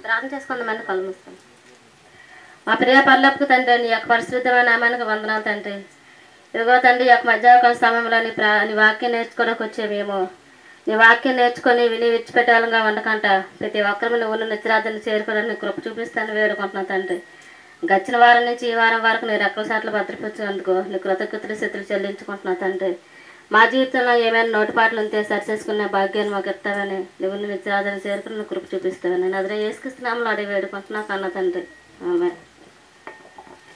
ప్రార్థన చేసుకుందామని కళ్ళు మూస్తాం మా ప్రియ పర్లపుకు తండ్రి నీ యొక్క పరిశుద్ధమైన నామానికి వందనాలు తండ్రి ఇదిగో తండ్రి ఈ యొక్క మధ్యాహ్న సమయంలో నీ ప్రా నీ వాక్యం నేర్చుకోవడానికి వచ్చే మేము నీ వాక్యం నేర్చుకొని విని విడిచిపెట్టాలంగా ఉండకంట ప్రతి ఒక్కరు నువ్వు నిత్యరాధన చేరుకోవడానికి నీ కృప చూపిస్తాను వేడుకుంటున్నాను తండ్రి గచ్చిన వారం నుంచి ఈ వారం వరకు నీ రెక్కల సాట్లు భద్రపరిచినందుకు నీ కృతజ్ఞతలు స్థితులు చెల్లించుకుంటున్నాను తండ్రి మా జీవితంలో ఏమైనా నోటిపాట్లు ఉంటే సరిచేసుకునే భాగ్యాన్ని మాకు ఇస్తావని నువ్వు నిత్యరాధన చేరుకుని నీ కృప చూపిస్తావని నదిలో వేసుకిస్తున్నాము అడిగి వేడుకుంటున్నా కన్న తండ్రి ఆమె